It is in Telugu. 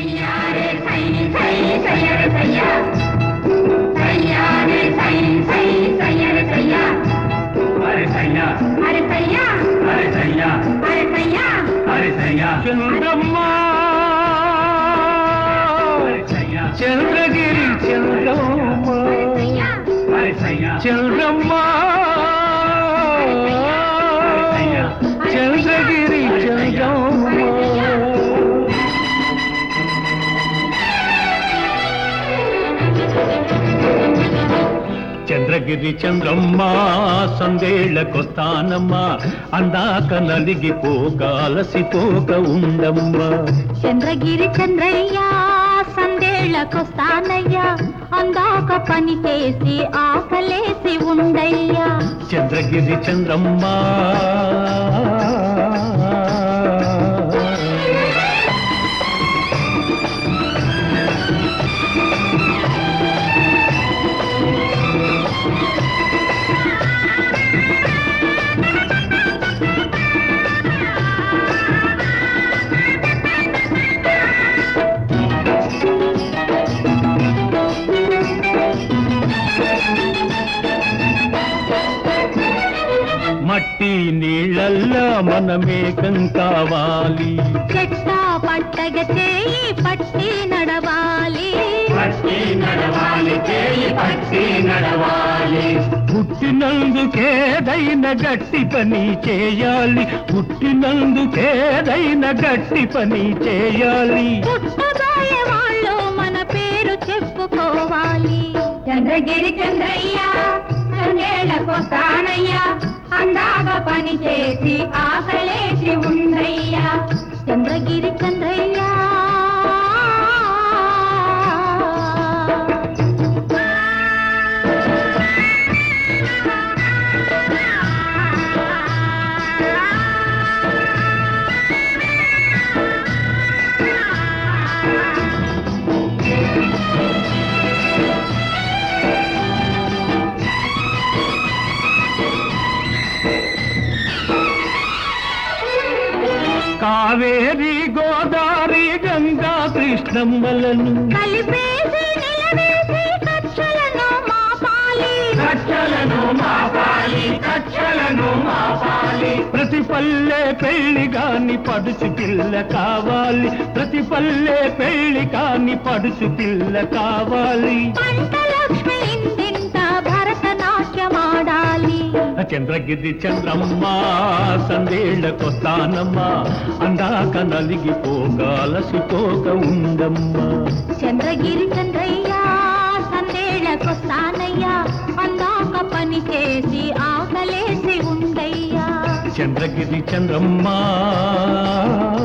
సయ్యారే సై సై సయ్యరే సయ్యా సయ్యారే సై సై సయ్యరే సయ్యా అరే సయ్యా అరే సయ్యా అరే సయ్యా అరే సయ్యా అరే సయ్యా చంద్రమ్మ అరే సయ్యా చంద్రగిరి చంద్రమ్మ సయ్యా అరే సయ్యా చంద్రమ్మ చంద్రగిరి చంద్రమ్మ చంద్రగిరి చంద్రమ్మ సందేళ్లకొస్తానమ్మ అందాక నలిగిపోక అలసిపోక ఉండమ్మ చంద్రగిరి చంద్రయ్య సందేళ్లకొస్తానయ్యా అందాక పని చేసి ఆకలేసి ఉండయ్యా చంద్రగిరి చంద్రమ్మ మట్టి నీళ్ళల్లా మనమేకం కావాలి చెట్ట పట్టగ చేయి పట్టి నడవాలి పట్టి నడవాలి చేయి పట్టి నడవాలి పుట్టినందుకేదైన గట్టి పని చేయాలి పుట్టినందుకేదైన గట్టి పని చేయాలి పుట్టబోయే వాళ్ళు మన పేరు చెప్పుకోవాలి చంద్రగిరి చంద్రయ్య చంద్రేళ్ళకొస్తానయ్యా అందాక పని చేసి ఆకలేసి ఉండయ్యా చంద్రగిరి చంద్రయ్య కావేరి గోదావరి గంగా కృష్ణమ్మలను కలిపేసి నిలవేసి కక్షలను మాపాలి కచ్చలను మాపాలి కచ్చలను మాపాలి ప్రతి పల్లె పెళ్లి కాని పడుచు పిల్ల కావాలి ప్రతి పల్లె పెళ్లి కాని పడుచు పిల్ల కావాలి పంట లక్ష్మి ఇంటింట భరతనాట్యమాడాలి చంద్రగిరి చంద్రమ్మ సందేళ్లకొస్తానమ్మ అందాక నలిగిపోక అలసిపోక ఉండమ్మ చంద్రగిరి చంద్రయ్య సందేళ్లకొస్తానయ్యా అందాక పని చేసి ఆకలేసి ఉండయ్యా చంద్రగిరి చంద్రమ్మ